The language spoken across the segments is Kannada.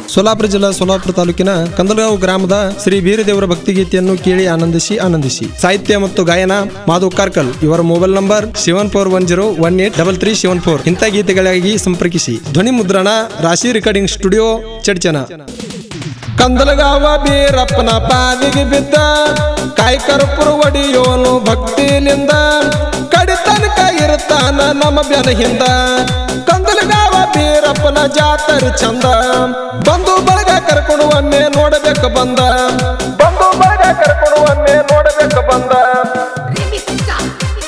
ಸೋಲಾಪುರ ಜಿಲ್ಲಾ ಸೋಲಾಪುರ ತಾಲೂಕಿನ ಕಂದಲಗಾಂವ್ ಗ್ರಾಮದ ಶ್ರೀ ಬೀರದೇವರ ಭಕ್ತಿಗೀತೆಯನ್ನು ಕೇಳಿ ಆನಂದಿಸಿ ಆನಂದಿಸಿ ಸಾಹಿತ್ಯ ಮತ್ತು ಗಾಯನ ಮಾಧವ್ ಕಾರ್ಕಲ್ ಇವರ mobile number seven four one zero one eight double three seven four ಇಂಥ ಗೀತೆಗಳಿಗಾಗಿ ಸಂಪರ್ಕಿಸಿ ಧ್ವನಿ ಮುದ್ರಣ ರಾಶಿ ರೆಕಾರ್ಡಿಂಗ್ ಸ್ಟುಡಿಯೋ ಚಡ್ಚನ ಕಂದಲಗಾವ ಬೀರಪ್ಪನ ಪಾದಿಗೆ ಬಿದ್ದ ಕಾಯಿ ಕರ್ಪುರ ಒಡಿಯೋನು ಭಕ್ತಿಲಿಂದ ಕಡಿತನಕ ಇರ್ತಾನ ನಮ್ಮ ಬೆನ ಹಿಂದ ಕಂದಲಗಾವ ಬೀರಪ್ಪನ ಜಾತರಿ ಚಂದ ಬಂದು ಬಳಗ ಕರ್ಕೊಂಡು ಒಮ್ಮೆ ನೋಡಬೇಕು ಬಂದ ಬಂದು ಬಳಗ ಕರ್ಕೊಂಡು ಒಮ್ಮೆ ನೋಡಬೇಕು ಬಂದ Remixta.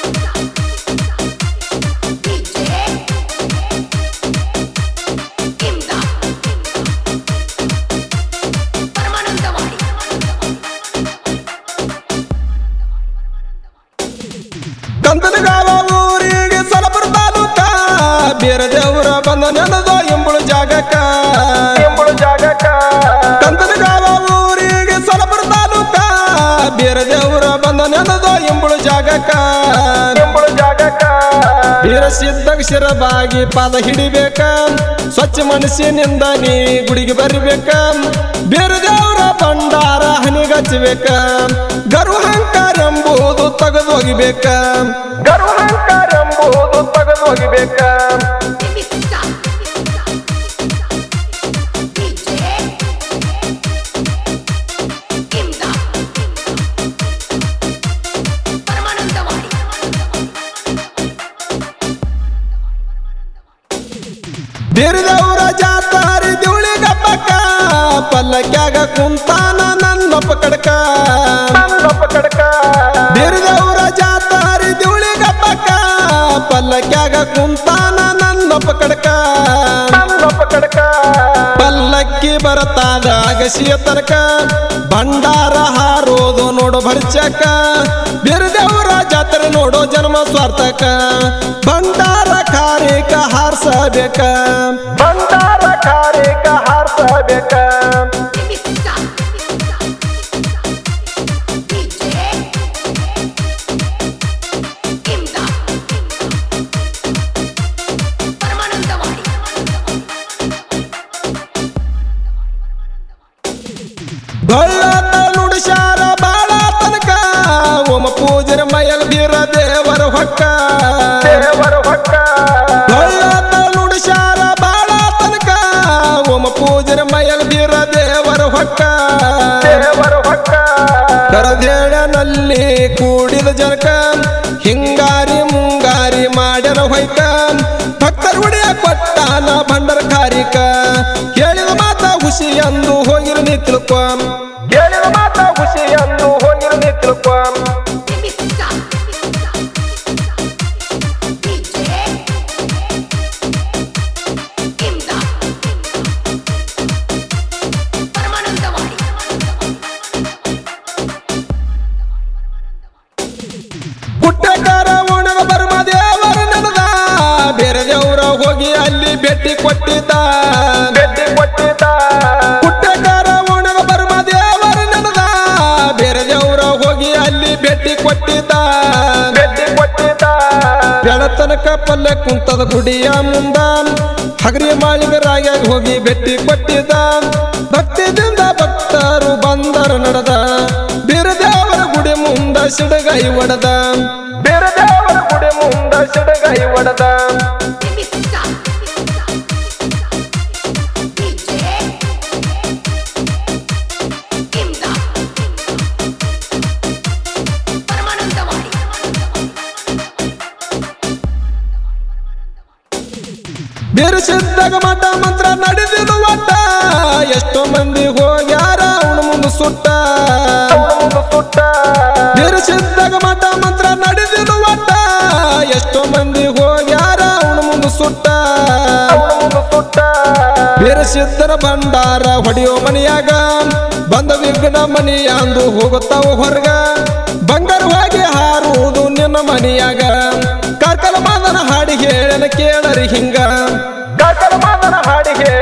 DJ. Imda. ಪರಮಾನಂದವಾಡಿ ಕಂದನಗಾವ ಊರಿಗೆ ಸಲಪುರ ತಾಲೂಕ ಬೇರೆ ದೇವರ ಬಂದ ನೆನದ ಎಂಬುಳು ಜಾಗಕ್ಕ ಎಂಬುಳು ಜಾಗಕ್ಕ ಕಂದನಗಾವ ಊರಿಗೆ ಸಲಪುರ ತಾಲೂಕ ಬೇರೆ ದೇವರ ಬಂದ ನೆನದ ಎಂಬುಳು ಜಾಗಕ್ಕ ಎಂಬುಳು ಜಾಗಕ್ಕ ಬೀರ ಸಿದ್ಧಗ ಶಿರಬಾಗಿ ಪಾದ ಹಿಡಿಬೇಕ ಸ್ವಚ್ಛ ಮನಸ್ಸಿನಿಂದ ನೀ ಗುಡಿಗೆ ಬರಿಬೇಕ ಬೇರೆ ದೇವರ ಭಂಡಾರ ಹನಿಗಚ್ಚಬೇಕ ಗರ್ವಹಂಕಾರ ಎಂಬುದು ತೆಗೆದು ಹೋಗಿಬೇಕ ಗರ್ವಹಂಕಾರ ಎಂಬುದು ತೆಗೆದು ಹೋಗಿಬೇಕ Remixta. DJ. Imda. ಪರಮಾನಂದವಾಡಿ ಬೇರೆದವರ ಜಾತಾರಿ ದಿವಳಿ ಗಪ್ಪಕ್ಕ ಪಲ್ಲಕ್ಯಾಗ ಕುಂತಾನ ನನ್ನಪ್ಪ ಕಡಕ ನನ್ನಪ್ಪ ಕಡಕ ಬೇರೆದವರ ಜಾತಾರಿ ದಿವಳಿ ಗಪ್ಪಕ್ಕ ಪಲ್ಲಕ್ಯಾಗ ಕುಂತಾನ ನನ್ನಪ್ಪ ಕಡಕ ನನ್ನಪ್ಪ ಕಡಕ ಪಲ್ಲಕ್ಕಿ ಬರತಾದ ಅಗಸಿಯ ತನಕ ಭಂಡಾರ ಹಾರೋದು ನೋಡು ಭರ್ಚಕ ಬೇರೆದವರ ಜಾತ್ರೆ ನೋಡೋ ಜನ್ಮ ಸ್ವಾರ್ಥಕ ಭಂಡಾರ ಕಾರಿಕ ಹಾರ್ಸಬೇಕ ಭಂಡಾರ ಕಾರಿಕ ಹಾರ್ಸಬೇಕ Remixta. DJ. Imda. ಪರಮಾನಂದವಾಡಿ ಬಳ್ಳಾತ ನುಡಿಸ್ಯಾರ ಬಾಳ ತನಕ ಓಮ ಪೂಜರ ಮಯಲ್ ಬೀರ ದೇವರ ಹೊಕ್ಕ ದೇವರ ಹೊಕ್ಕ ಬಳ್ಳಾತ ನುಡಿಸ್ಯಾರ ಬಾಳ ತನಕ ಓಮ ಪೂಜರ ಮಯಲ್ ಬೀರ ದೇವರ ಹೊಕ್ಕ ದೇವರ ಹೊಕ್ಕ ಕರದೇಳನಲ್ಲಿ ಕೂಡಿದ ಜನಕ ಹಿಂಗಾರಿ ಮುಂಗಾರಿ ಮಾಡ್ಯನ ಹೊಯ್ಕ ಭಕ್ತರ ಉಡಿಯ ಕೊಟ್ಟಾನ ಭಂಡರ ಕಾರಿಕ ಹೇಳಿದ ಮಾತ ಹುಸಿ ಎಂದು ಹೋಗಿರು ನೀ ತಿಳ್ಕೊ ಹೇಳಿದ ಮಾತ ಹುಸಿ ಎಂದು ಹೋಗಿರು ನೀ ತಿಳ್ಕೊ Remixta. DJ. Imda. ಪರಮಾನಂದವಾಡಿ ಗುಡ್ಡಕಾರ ಒಣಗ ಬರ್ಮ ದೇವರ ನಡೆದ ಬೇರೆ ದೇವರ ಹೋಗಿ ಅಲ್ಲಿ ಭೇಟಿ ಕೊಟ್ಟಿದ್ದ ಭೇಟಿ ಕೊಟ್ಟಿದ್ದ ಗುಡ್ಡಕಾರ ಒಣಗ ಬರ್ಮ ದೇವರ ನಡೆದ ಬೇರೆ ದೇವರ ಹೋಗಿ ಅಲ್ಲಿ ಭೇಟಿ ಕೊಟ್ಟಿದ್ದ ಭೇಟಿ ಕೊಟ್ಟಿದ್ದ ಬೆಳತನಕ ಪಲ್ಲೆ ಕುಂತದ ಗುಡಿಯ ಮುಂದ ಹಗರಿ ಮಾಳಿಗರಾಗ ಹೋಗಿ ಭೇಟಿ ಕೊಟ್ಟಿದ್ದ ಭಕ್ತಿದಿಂದ ಭಕ್ತರು ಬಂದರು ನಡೆದ ಬೇರೆ ದೇವರ ಗುಡಿ ಮುಂದ ಸಿಡಗೈ ಒಡದ ಬೇರೆ ದೇವರ ಗುಡಿ ಮುಂದ ಸಿಡಗೈ ಒಡದ Remixta. DJ. Imda. ಪರಮಾನಂದವಾಡಿ ಬೇರೆ ಸಿದ್ದಾಗ ಮಠ ಮಂತ್ರ ನಡೆದಿದು ಒಟ್ಟ ಎಷ್ಟೋ ಮಂದಿ ಹೋಗ್ಯಾರ ಅವನು ಮುಂದೆ ಸುಟ್ಟ ಸುಟ್ಟ ಬೇರೆ ಸಿದ್ದಾಗ ಮಠ ಮಂತ್ರ ನಡೆದಿದು ಒಟ್ಟ ಎಷ್ಟೋ ಮಂದಿ ಹೋಗ್ಯಾರ ಅವನು ಮುಂದೆ ಸುಟ್ಟ ಸುಟ್ಟ ಬೇರೆ ಸಿದ್ಧರ ಭಂಡಾರ ಹೊಡೆಯೋ ಮನೆಯಾಗ ಬಂದ ವಿಘ್ನ ಮನೆಯಾಂದು ಹೋಗುತ್ತಾವ ಹೊರಗ ಬಂಗಾರವಾಗಿ ಹಾರುವುದು ನಿನ್ನ ಮನೆಯಾಗ ಕಾರ್ಕಲ ಮಾದನ ಹಾಡಿ ಹೇಳನ ಕೇಳರಿ ಹಿಂಗ ಕಾರ್ಕಲ ಮಾದನ ಹಾಡಿ ಹೇಳ